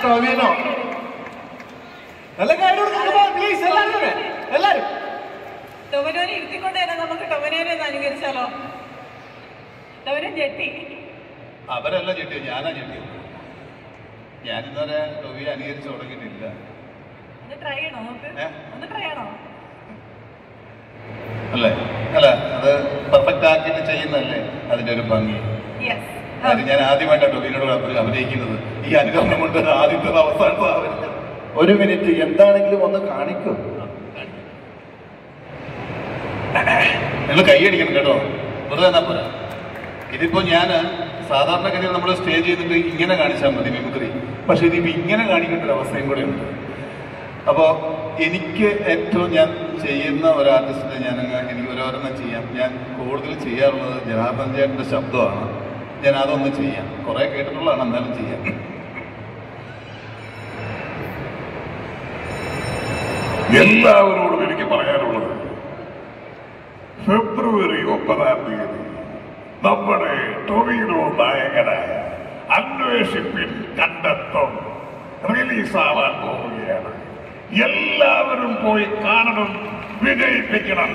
ടോവിനോ നല്ല കാര്യം പ്ലീസ് എല്ലാവരും വരെ. എല്ലാവരും ടൊമനോനെ ഇരുത്തിക്കൊണ്ട് തന്നെ നമുക്ക് ടൊമനോനെ ഒന്ന് അനുകരിച്ചാലോ ടൊമനോ ഞെട്ടി അവരല്ല ഞെട്ടിയത് ഞാനാ ഞെട്ടിയത് ഞാനിതുവരെ ടൊവിയെ അനുകരിച്ച് തുടങ്ങിയിട്ടില്ല ഒന്ന് ട്രൈ ചെയ്യണോ നമുക്ക് ഏ? ഒന്ന് ട്രൈ ചെയ്യണോ അല്ലേ അല്ല അത് പെർഫെക്റ്റ് ആക്കിയിട്ട് ചെയ്യുന്നതല്ലേ അതിന്റെ ഒരു ഭംഗി യെസ് അത് ഞാൻ ആദ്യമായിട്ടാണ് ടൊവിനോട് അഭി- അഭിനയിക്കുന്നത് ഈ അനുകരണം കൊണ്ട് ആദ്യത്തെ അവസാനത്തെ ആവരുത്. ഒരു മിനിറ്റ് എന്താണെങ്കിലും ഒന്ന് കാണിക്കും നിങ്ങൾ കൈയടിക്കണം കേട്ടോ വെറുതെ എന്നാ പോരാ ഇതിപ്പോ ഞാൻ സാധാരണഗതിയിൽ നമ്മൾ സ്റ്റേജ് ചെയ്തിട്ട് ഇങ്ങനെ കാണിച്ചാൽ മതി മിമിക്രി പക്ഷെ ഇതിപ്പോ ഇങ്ങനെ കാണിക്കേണ്ട ഒരു അവസ്ഥയും കൂടെ ഉണ്ട് അപ്പോൾ എനിക്ക് ഏറ്റവും ഞാൻ ചെയ്യുന്ന ഒരു ആർട്ടിസ്റ്റിനെ ഞാൻ എനിക്ക് ഓരോരെണ്ണം ചെയ്യാം ഞാൻ കൂടുതൽ ചെയ്യാറുള്ളത് ജനാർദ്ദൻ ചേട്ടൻ്റെ ശബ്ദമാണ് ഞാൻ അതൊന്ന് ചെയ്യാം കുറേ കേട്ടിട്ടുള്ളതാണ് എന്നാലും ചെയ്യാം എല്ലാവരോടും എനിക്ക് പറയാനുള്ളത് ഫെബ്രുവരി ഒമ്പതാം തീയതി നമ്മുടെ ടൊവിനോ നായകനായ അന്വേഷിപ്പിൻ കണ്ടെത്തും റിലീസാവാൻ പോവുകയാണ് എല്ലാവരും പോയി കാണണം വിജയിപ്പിക്കണം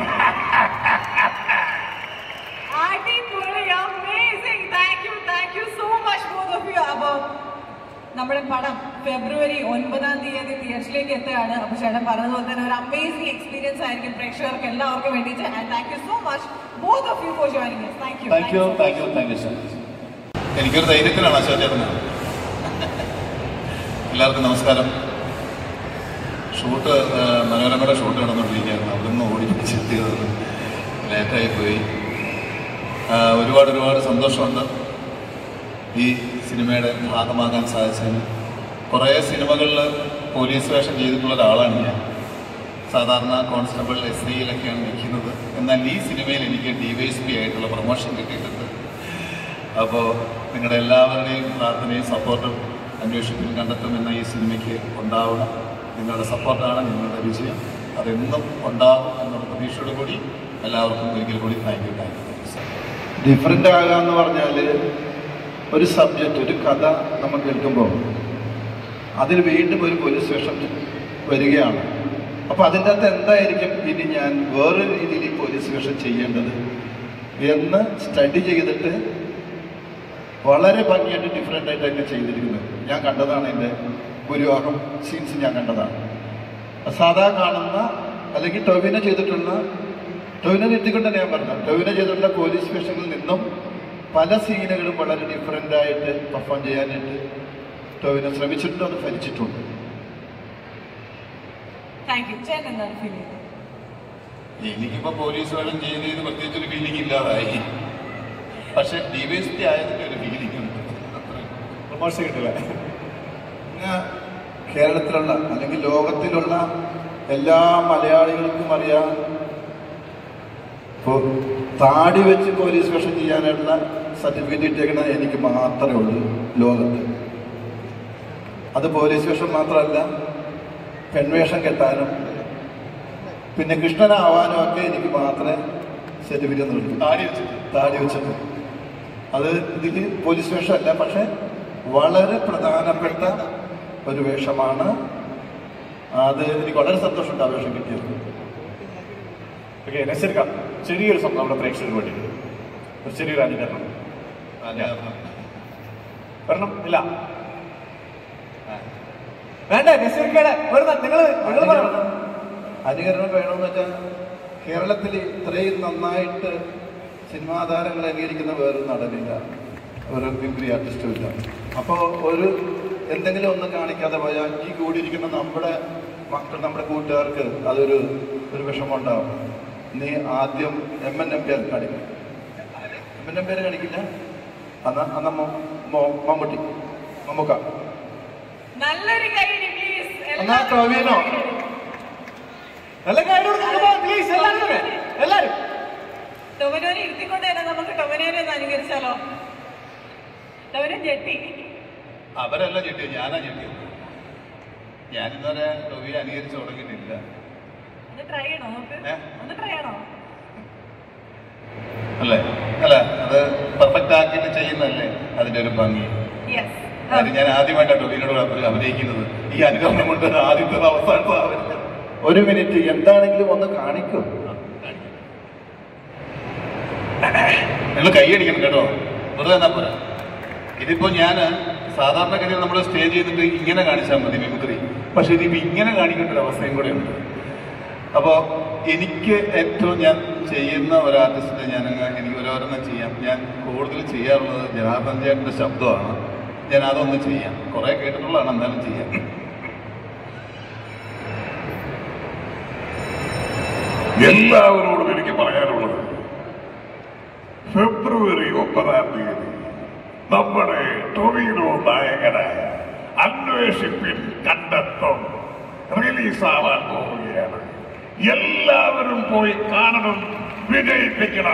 അടിപൊളി amazing thank you thank you so much both of you അപ്പോൾ നമ്മുടെ പടം ഫെബ്രുവരി ഒൻപതാം തീയതി തിയേറ്ററിലേക്ക് എത്തുകയാണ് അപ്പോൾ ചേട്ടൻ പറഞ്ഞതുപോലെ തന്നെ ഒരു അമേസിംഗ് എക്സ്പീരിയൻസ് ആയിരിക്കും പ്രേക്ഷകർക്ക് എല്ലാവർക്കും വേണ്ടിയിട്ട് and thank you so much both of you for joining thank you thank you thank you thank you so much എനിക്കൊരു ധൈര്യത്തിലാണ് അശോചേട്ടന് എല്ലാവർക്കും നമസ്കാരം ഷൂട്ട് ആ, മനോരമയുടെ ഷൂട്ട് നടന്നുകൊണ്ടിരിക്കുകയായിരുന്നു അവിടുന്ന് ഓടി പിടിച്ചെത്തിയത് ലേറ്റായി പോയി ആ, ഒരുപാട് ഒരുപാട് സന്തോഷമുണ്ട് ഈ സിനിമയുടെ ഭാഗമാകാൻ സാധിച്ചതിന് കുറേ സിനിമകളിൽ പോലീസ് വേഷം ചെയ്തിട്ടുള്ള ഒരാളാണ് ഞാൻ സാധാരണ കോൺസ്റ്റബിൾ എസ് ഐയിലൊക്കെയാണ് നിൽക്കുന്നത് എന്നാൽ ഈ സിനിമയിൽ എനിക്ക് ഡി വൈ എസ് പി ആയിട്ടുള്ള പ്രൊമോഷൻ കിട്ടിയിട്ടുണ്ട് അപ്പോൾ നിങ്ങളുടെ എല്ലാവരുടെയും പ്രാർത്ഥനയും സപ്പോർട്ടും അന്വേഷിപ്പിൽ കണ്ടെത്തും എന്ന ഈ സിനിമയ്ക്ക് ഉണ്ടാവണം നിങ്ങളുടെ സപ്പോർട്ടാണ് നിങ്ങളുടെ വിജയം അതെന്നും ഉണ്ടാകും എന്നുള്ള പ്രതീക്ഷയോട് കൂടി എല്ലാവർക്കും ഒരിക്കൽ കൂടി thank you thank you thank you sir different ആകുക എന്ന് പറഞ്ഞാൽ ഒരു സബ്ജക്റ്റ് ഒരു കഥ നമ്മൾ കേൾക്കുമ്പോൾ അതിൽ വീണ്ടും ഒരു പോലീസ് സ്റ്റേഷൻ വരികയാണ് അപ്പോൾ അതിൻ്റെ അകത്ത് എന്തായിരിക്കും ഇനി ഞാൻ വേറൊരു രീതിയിൽ ഈ പോലീസ് സ്റ്റേഷൻ ചെയ്യേണ്ടത് എന്ന് സ്റ്റഡി ചെയ്തിട്ട് വളരെ ഭംഗിയായിട്ട് ഡിഫറെൻ്റ് ആയിട്ടൊക്കെ ചെയ്തിരിക്കുന്നത് ഞാൻ കണ്ടതാണ് എൻ്റെ ഭൂരിഭാഗം സീൻസ് ഞാൻ കണ്ടതാണ് സാധാ കാണുന്ന അല്ലെങ്കിൽ ടൊവിന ചെയ്തിട്ടുള്ള ടൊവിനെ നിർത്തിക്കൊണ്ട് തന്നെ ഞാൻ പറഞ്ഞു ടൊവിന ചെയ്തിട്ടുള്ള പോലീസ് സ്റ്റേഷനിൽ നിന്നും പല സീനുകളും വളരെ ഡിഫറെൻ്റ് ആയിട്ട് പെർഫോം ചെയ്യാനായിട്ട് ടൊവിന ശ്രമിച്ചിട്ടുണ്ട് അത് ഫലിച്ചിട്ടുണ്ട് താങ്ക് യു ചേട്ടൻ എന്താണ് ഫീൽ ചെയ്യുന്നത് എനിക്കിപ്പോൾ പോലീസ് വേഷം ചെയ്ത് ചെയ്ത് പ്രത്യേകിച്ച് ഒരു ഫീലിംഗ് ഇല്ലാതായി പക്ഷെ ഡി വൈ എസ് പി ആയതിൻ്റെ ഒരു ഫീലിംഗ് ഉണ്ട് അത്രയും പ്രമോഷൻ കിട്ടില്ല പിന്നെ കേരളത്തിലുള്ള അല്ലെങ്കിൽ ലോകത്തിലുള്ള എല്ലാ മലയാളികൾക്കും അറിയാം ഇപ്പോൾ താടി വെച്ച് പോലീസ് വേഷം ചെയ്യാനുള്ള സർട്ടിഫിക്കറ്റ് കിട്ടിയേക്കണ എനിക്ക് മാത്രമേ ഉള്ളൂ ലോകത്ത് അത് പോലീസ് വേഷം മാത്രമല്ല പെൺവേഷം കെട്ടാനും പിന്നെ കൃഷ്ണനാവാനും ഒക്കെ എനിക്ക് മാത്രമേ സർട്ടിഫിക്കറ്റ് നൽകൂ താടി വെച്ചിട്ട് താടി വെച്ചിട്ട് അത് ഇതിൽ പോലീസ് വേഷമല്ല പക്ഷെ വളരെ പ്രധാനപ്പെട്ട ഒരു വേഷമാണ് അത് എനിക്ക് വളരെ സന്തോഷമുണ്ട് ആ വേഷം കിട്ടിയത് ഓക്കെ നസീർക്ക ചെറിയൊരു സംഭവം നമ്മുടെ പ്രേക്ഷകർക്ക് വേണ്ടി ഒരു ചെറിയൊരു അനുകരണം അനുകരണം. വരണം ഇല്ല വേണ്ട നസീർക്കയുടെ വെറുതെ നിങ്ങൾ നിങ്ങൾ പറയണം അനുകരണം വേണമെന്ന് വെച്ചാൽ കേരളത്തിൽ ഇത്രയും നന്നായിട്ട് സിനിമാ താരങ്ങളെ അംഗീകരിക്കുന്ന വേറൊരു നടനില്ല ഒരു മിമിക്രി ആർട്ടിസ്റ്റും ഇല്ല അപ്പോൾ ഒരു എന്തെങ്കിലും ഒന്ന് കാണിക്കാതെ പോയാൽ ഈ കൂടിയിരിക്കുന്ന നമ്മുടെ മക്കൾ നമ്മുടെ കൂട്ടുകാർക്ക് അതൊരു ഒരു വിഷമമുണ്ടാവും നീ ആദ്യം എം എൻ എം പേര് കാണിക്കും എം എൻ എം പേര് കാണിക്കില്ല അന്ന് അന്ന് മൊ- മൊ- മമ്മൂട്ടി മമ്മൂക്ക നല്ലൊരു കൈയടി പ്ലീസ് എന്നാ ടോവിനോ നല്ല കാര്യം പ്ലീസ് എല്ലാവരും വരെ. എല്ലാവരും ടൊമനോനെ ഇരുത്തിക്കൊണ്ട് തന്നെ നമുക്ക് ടൊമനോനെ ഒന്ന് അനുകരിച്ചാലോ ടൊമനോ ഞെട്ടി അവരല്ല ഞെട്ടിയത് ഞാനാ ഞെട്ടിയത് ഞാനിതുവരെ ടൊവിയെ അനുകരിച്ച് തുടങ്ങിയിട്ടില്ല ഒന്ന് ട്രൈ ചെയ്യണോ നമുക്ക് ഏ? ഒന്ന് ട്രൈ ചെയ്യണോ അല്ലേ അല്ല അത് പെർഫെക്റ്റ് ആക്കിയിട്ട് ചെയ്യുന്നതല്ലേ അതിന്റെ ഒരു ഭംഗി യെസ് കാര്യം ഞാൻ ആദ്യമായിട്ടാണ് ടൊവിനോട് അഭി- അഭിനയിക്കുന്നത് ഈ അനുകരണം കൊണ്ട് ആദ്യത്തെ അവസാനത്തെ ആവരുത്. ഒരു മിനിറ്റ് എന്താണെങ്കിലും ഒന്ന് കാണിക്കൂ നിങ്ങൾ കൈയടിക്കണം കേട്ടോ വെറുതെ എന്നാ പോരാ ഇതിപ്പോ ഞാൻ സാധാരണഗതിയിൽ നമ്മൾ സ്റ്റേജ് ചെയ്തിട്ട് ഇങ്ങനെ കാണിച്ചാൽ മതി മിമിക്രി പക്ഷെ ഇതിപ്പോ ഇങ്ങനെ കാണിക്കേണ്ട ഒരു അവസ്ഥയും കൂടെ ഉണ്ട് അപ്പോൾ എനിക്ക് ഏറ്റവും ഞാൻ ചെയ്യുന്ന ഒരു ആർട്ടിസ്റ്റിനെ ഞാൻ അങ്ങ് എനിക്ക് ഓരോരെണ്ണം ചെയ്യാം ഞാൻ കൂടുതൽ ചെയ്യാറുള്ളത് ജനാർദ്ദൻ ചേട്ടൻ്റെ ശബ്ദമാണ് ഞാൻ അതൊന്ന് ചെയ്യാം കുറേ കേട്ടിട്ടുള്ളതാണ് എന്തായാലും ചെയ്യാം എല്ലാവരോടും എനിക്ക് പറയാനുള്ളത് ഫെബ്രുവരി ഒമ്പതാം തീയതി നമ്മുടെ ടൊവിനോ നായകനായ അന്വേഷിപ്പിൻ കണ്ടെത്തും റിലീസാവാൻ പോവുകയാണ് എല്ലാവരും പോയി കാണണം വിജയിപ്പിക്കണം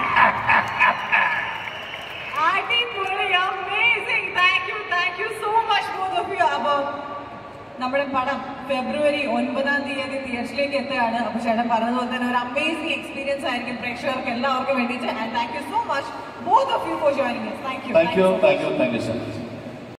അടിപൊളി amazing thank you thank you so much both of you അപ്പൊ നമ്മുടെ പടം ഫെബ്രുവരി ഒൻപതാം തീയതി തിയേറ്ററിലേക്ക് എത്തുകയാണ് അപ്പൊ ചേട്ടൻ പറഞ്ഞതുപോലെ തന്നെ ഒരു അമേസിംഗ് എക്സ്പീരിയൻസ് ആയിരിക്കും പ്രേക്ഷകർക്ക് എല്ലാവർക്കും വേണ്ടിയിട്ട് and thank you so much both of you for joining thank you thank you thank you thank you so much